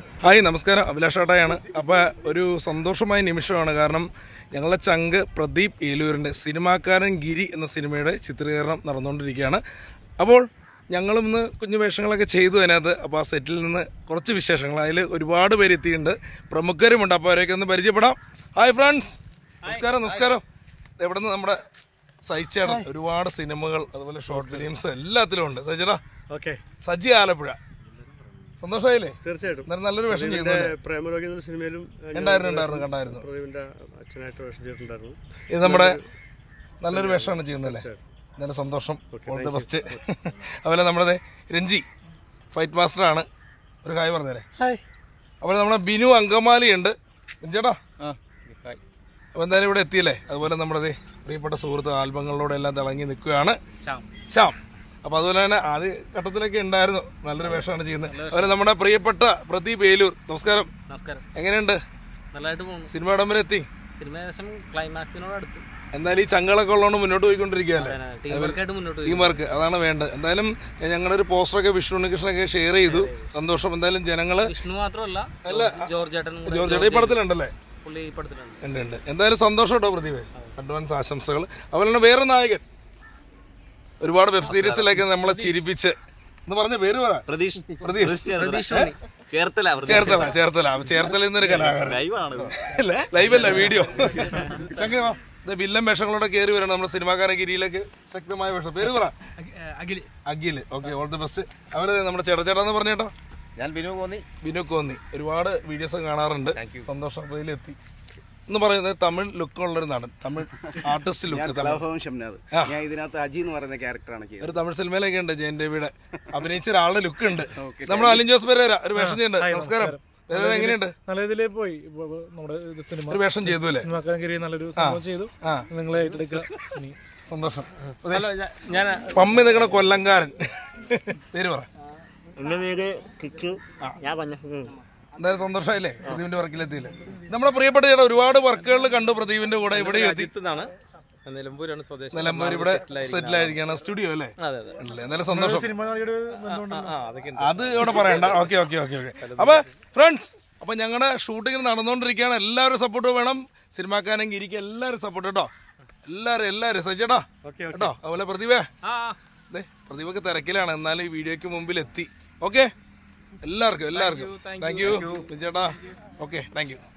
Hi നമസ്കാരം അഭിലാഷ് ഏട്ടായാണ് അപ്പോൾ ഒരു സന്തോഷമായ നിമിഷമാണ് കാരണം ഞങ്ങളുടെ ചങ്ക് പ്രദീപ് ഏലൂരിൻ്റെ സിനിമാക്കാരൻ ഗിരി എന്ന സിനിമയുടെ ചിത്രീകരണം നടന്നുകൊണ്ടിരിക്കുകയാണ് അപ്പോൾ ഞങ്ങളും ഇന്ന് കുഞ്ഞു വേഷങ്ങളൊക്കെ ചെയ്തു അതിനകത്ത് അപ്പോൾ ആ സെറ്റിൽ നിന്ന് കുറച്ച് വിശേഷങ്ങൾ അതിൽ ഒരുപാട് പേര് എത്തിയിട്ടുണ്ട് പ്രമുഖരുമുണ്ട് അപ്പോൾ അവരെയൊക്കെ ഒന്ന് പരിചയപ്പെടാം ഹായ് ഫ്രണ്ട്സ് നമസ്കാരം നമസ്കാരം എവിടെ നിന്ന് നമ്മുടെ സഹിച്ചേട്ടൻ ഒരുപാട് സിനിമകൾ അതുപോലെ ഷോർട്ട് ഫിലിംസ് എല്ലാത്തിലും ഉണ്ട് സഹിച്ചേട്ടാ ഓക്കെ സജി ആലപ്പുഴ സന്തോഷമായില്ലേ തീർച്ചയായിട്ടും എന്നാലും നല്ലൊരു വേഷം ചെയ്യുന്നു ഇതിന്റെ പ്രേമരോഗി എന്ന സിനിമയിലും ഞാൻ ഉണ്ടായിരുന്നു ഉണ്ടായിരുന്നു കണ്ടായിരുന്നു പ്രദീപിന്റെ അച്ഛനായിട്ട് വേഷം ചെയ്തിട്ടുണ്ടായിരുന്നു ഇത് നമ്മുടെ നല്ലൊരു വേഷമാണ് ചെയ്യുന്നല്ലേ നല്ല സന്തോഷം ഓൾ ദ ബെസ്റ്റ് അതുപോലെ നമ്മുടെ രഞ്ജി ഫൈറ്റ് മാസ്റ്റർ ആണ് ഒരു ഹായ് പറഞ്ഞേരെ അതുപോലെ നമ്മുടെ ബിനു അങ്കമാലി ഉണ്ട് ചേട്ടാ അപ്പോൾ എന്തായാലും ഇവിടെ എത്തിയല്ലേ അതുപോലെ നമ്മുടെ ദേ പ്രിയപ്പെട്ട സുഹൃത്ത് ആൽബങ്ങളിലൂടെ എല്ലാം തിളങ്ങി നിൽക്കുകയാണ് ശ്യാം അപ്പോൾ അതുപോലെ തന്നെ ആദ്യ ഘട്ടത്തിലൊക്കെ ഉണ്ടായിരുന്നു നല്ലൊരു വേഷമാണ് ചെയ്യുന്നത് അതുപോലെ നമ്മുടെ പ്രിയപ്പെട്ട പ്രദീപ് ഏലൂർ നമസ്കാരം നമസ്കാരം എങ്ങനെയുണ്ട് നല്ലതായിട്ട് പോകുന്നു സിനിമ ഇടം വരെ എത്തി സിനിമ ഏകദേശം ക്ലൈമാക്സിനോട് അടുത്ത് എന്തായാലും ഈ ചങ്ങളൊക്കെ ഉള്ളതുകൊണ്ട് മുന്നോട്ട് പോയിക്കൊണ്ടിരിക്കുകയല്ലേ ടീം വർക്കായിട്ട് മുന്നോട്ട് പോയി ടീം വർക്ക് അതാണ് വേണ്ടത് എന്തായാലും ഞങ്ങളുടെ ഒരു പോസ്റ്ററൊക്കെ വിഷ്ണു ഉണ്ണികൃഷ്ണനൊക്കെ ഷെയർ ചെയ്തു സന്തോഷം എന്തായാലും ജനങ്ങള് വിഷ്ണു മാത്രമല്ല ജോർജ് ചേട്ടൻ കൂടെ ജോർജ് ചേട്ടാ ഈ പടത്തിലുണ്ടല്ലേ പുള്ളി ഈ പടത്തിലുണ്ട് ഉണ്ട് ഉണ്ട് എന്തായാലും സന്തോഷം കേട്ടോ പ്രദീപ് അഡ്വാൻസ് ആശംസകൾ അതുപോലെ തന്നെ വേറെ നായകൻ ഒരുപാട് വെബ് സീരീസിലൊക്കെ നമ്മളെ ചിരിപ്പിച്ച് എന്ന് പറഞ്ഞ പേര് പറ പ്രതീഷ് പ്രതീഷ് കേർത്തല ചേർത്തല ചേർത്തല ചേർത്തല എന്നൊരു കലാകാരൻ ലൈവാണ് ലൈവ് അല്ല വീഡിയോ വില്ലൻ വേഷങ്ങളോടെ കയറി വരണം നമ്മുടെ സിനിമാക്കാരൻ ഗിരിയിലേക്ക് ശക്തമായ വേഷം പേര് പറ Akhil okay all the best അവര് നമ്മുടെ ചേട്ടച്ചേട്ടാ എന്ന് പറഞ്ഞേട്ടോ ഞാൻ ബിനു കോന്നി ബിനു കോന്നി ഒരുപാട് വീഡിയോസ് കാണാറുണ്ട് സന്തോഷം അപ്പോൾ ഇതിലെത്തി എന്ന് പറയുന്നത് തമിഴ് ലുക്കുള്ള ഒരു നടൻ തമിഴ് ആർട്ടിസ്റ്റ് ലുക്ക് തമിഴ് കലാഭവൻ ഷംനാഥ് ഞാൻ ഇതിനകത്ത് അജി എന്ന് പറയുന്ന ക്യാരക്ടറാണ് ചെയ്യുന്നത് ഒരു തമിഴ് സിനിമയിലൊക്കെ ഉണ്ട് ജയൻ രവിയുടെ അഭിനയിച്ച ഒരാളുടെ ലുക്ക് ഉണ്ട് നമ്മുടെ അലിൻ ജോസ് പെരേര ഒരു വേഷം ചെയ്യുന്നുണ്ട് നമസ്കാരം പെരേര എങ്ങനെയുണ്ട് നല്ല ഇതിലേ പോയി ഇപ്പൊ ഇപ്പൊ നമ്മുടെ ഇത് സിനിമ ഒരു വേഷം ചെയ്തു അല്ലേ സിനിമാക്കാരൻ നല്ലൊരു സംഭവം ചെയ്തു ആ. നിങ്ങളെ ഏറ്റെടുക്കുക ഇനി സന്തോഷം അല്ല, ഞാ- ഞാൻ പമ്മി നിൽക്കണ കൊല്ലങ്കാരൻ പേര് പറ എന്റെ പേര് കിക്കു ഞാൻ പഞ്ഞ എന്തായാലും സന്തോഷമായില്ലേ പ്രദീപിന്റെ വർക്കിലെത്തിയില്ലേ നമ്മുടെ പ്രിയപ്പെട്ട ചേട്ടാ ഒരുപാട് വർക്കുകളിൽ കണ്ടു പ്രദീപിന്റെ കൂടെ ഇവിടെ എത്തി ഇതാണ് നിലമ്പൂരാണ് സ്വദേശം നിലമ്പൂർ ഇവിടെ സെറ്റിൽ ആയിരിക്കുകയാണ് സ്റ്റുഡിയോ അല്ലേ അതെ അതെ അല്ലേ എന്തായാലും സന്തോഷം സിനിമ നടിയുടെ ബന്ധമുണ്ട് ആ അതൊക്കെ ഉണ്ട്. അത് ഇവിടെ പറയണ്ട ഓക്കെ ഓക്കെ ഓക്കെ ഓക്കെ അപ്പൊ ഫ്രണ്ട്സ് അപ്പൊ ഞങ്ങളുടെ ഷൂട്ടിംഗ് നടന്നുകൊണ്ടിരിക്കുകയാണ് എല്ലാവരും സപ്പോർട്ട് വേണം സിനിമാക്കാരൻ ഗിരിക്ക് എല്ലാവരും സപ്പോർട്ട് കേട്ടോ എല്ലാവരും എല്ലാവരും സജ്ജേട്ടാ കേട്ടോ അതുപോലെ പ്രതിഭ ആ ദേ പ്രതിഭക്ക് തിരക്കിലാണ് എന്നാലും ഈ വീഡിയോക്ക് മുമ്പിൽ എത്തി ഓക്കെ എല്ലാവർക്കും എല്ലാവർക്കും താങ്ക് യു ചേട്ടാ ഓക്കെ താങ്ക് യു